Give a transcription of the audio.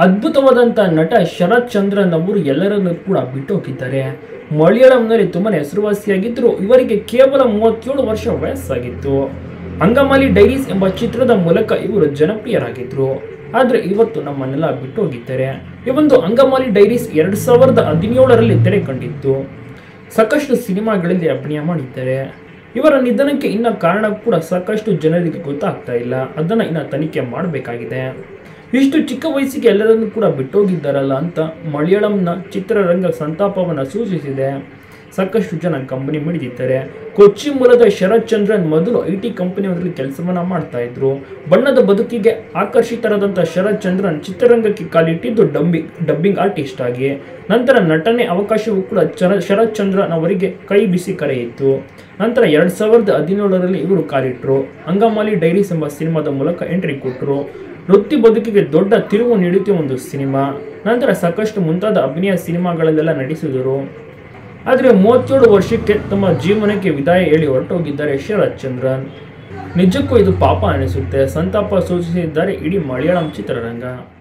ಅದ್ಭುತವಾದಂಥ ನಟ ಶರತ್ ಚಂದ್ರನ್ ಅವರು ಎಲ್ಲರನ್ನೂ ಕೂಡ ಬಿಟ್ಟು ಹೋಗಿದ್ದಾರೆ ಮಲಯಾಳಂನಲ್ಲಿ ತುಂಬಾ ಹೆಸರುವಾಸಿಯಾಗಿದ್ದರು ಇವರಿಗೆ ಕೇವಲ ಮೂವತ್ತೇಳು ವರ್ಷ ವಯಸ್ಸಾಗಿತ್ತು ಅಂಗಮಾಲಿ ಡೈರೀಸ್ ಎಂಬ ಚಿತ್ರದ ಮೂಲಕ ಇವರು ಜನಪ್ರಿಯರಾಗಿದ್ದರು ಆದರೆ ಇವತ್ತು ನಮ್ಮನ್ನೆಲ್ಲ ಬಿಟ್ಟು ಹೋಗಿದ್ದಾರೆ ಈ ಒಂದು ಅಂಗಮಾಲಿ ಡೈರೀಸ್ ಎರಡು ಸಾವಿರದ ಹದಿನೇಳರಲ್ಲಿ ತೆರೆ ಕಂಡಿತ್ತು ಸಾಕಷ್ಟು ಸಿನಿಮಾಗಳಲ್ಲಿ ಅಭಿನಯ ಮಾಡಿದ್ದಾರೆ ಇವರ ನಿಧನಕ್ಕೆ ಇನ್ನ ಕಾರಣ ಕೂಡ ಸಾಕಷ್ಟು ಜನರಿಗೆ ಗೊತ್ತಾಗ್ತಾ ಇಲ್ಲ ಅದನ್ನ ಇನ್ನ ತನಿಖೆ ಮಾಡಬೇಕಾಗಿದೆ ಇಷ್ಟು ಚಿಕ್ಕ ವಯಸ್ಸಿಗೆ ಎಲ್ಲರನ್ನೂ ಕೂಡ ಬಿಟ್ಟೋಗಿದ್ದಾರಲ್ಲ ಅಂತ ಮಲಯಾಳಂನ ಚಿತ್ರರಂಗ ಸಂತಾಪವನ್ನು ಸೂಚಿಸಿದೆ ಸಾಕಷ್ಟು ಜನ ಕಂಪನಿ ಮಿಡಿದಿದ್ದಾರೆ ಕೊಚ್ಚಿ ಮೂಲದ ಶರತ್ ಚಂದ್ರನ್ ಮೊದಲು ಐ ಟಿ ಕಂಪನಿಯವರಲ್ಲಿ ಕೆಲಸವನ್ನ ಮಾಡ್ತಾ ಇದ್ರು ಬಣ್ಣದ ಬದುಕಿಗೆ ಆಕರ್ಷಿತರಾದಂಥ ಶರತ್ ಚಂದ್ರನ್ ಚಿತ್ರರಂಗಕ್ಕೆ ಕಾಲಿಟ್ಟಿದ್ದು ಡಂಬಿ ಡಬ್ಬಿಂಗ್ ಆರ್ಟಿಸ್ಟ್ ಆಗಿ ನಂತರ ನಟನೆ ಅವಕಾಶವೂ ಕೂಡ ಚರ ಶರತ್ ಚಂದ್ರನ್ ಅವರಿಗೆ ಕೈ ಬಿಸಿ ಕರೆಯಿತು ನಂತರ ಎರಡ್ ಸಾವಿರದ ಹದಿನೇಳರಲ್ಲಿ ಇವರು ಕಾಲಿಟ್ರು ಅಂಗಮಾಲಿ ಡೈರೀಸ್ ಎಂಬ ಸಿನಿಮಾದ ಮೂಲಕ ಎಂಟ್ರಿ ಕೊಟ್ಟರು ವೃತ್ತಿ ಬದುಕಿಗೆ ದೊಡ್ಡ ತಿರುವು ನೀಡುತ್ತೆ ಒಂದು ಸಿನಿಮಾ ನಂತರ ಸಾಕಷ್ಟು ಮುಂತಾದ ಅಭಿನಯ ಸಿನಿಮಾಗಳಲ್ಲೆಲ್ಲ ನಟಿಸಿದರು ಆದರೆ ಮೂವತ್ತೇಳು ವರ್ಷಕ್ಕೆ ತಮ್ಮ ಜೀವನಕ್ಕೆ ವಿದಾಯ ಹೇಳಿ ಹೊರಟೋಗಿದ್ದಾರೆ ಶರತ್ ಚಂದ್ರನ್ ನಿಜಕ್ಕೂ ಇದು ಪಾಪ ಅನಿಸುತ್ತೆ ಸಂತಾಪ ಸೂಚಿಸಿದ್ದಾರೆ ಇಡೀ ಮಲಯಾಳಂ ಚಿತ್ರರಂಗ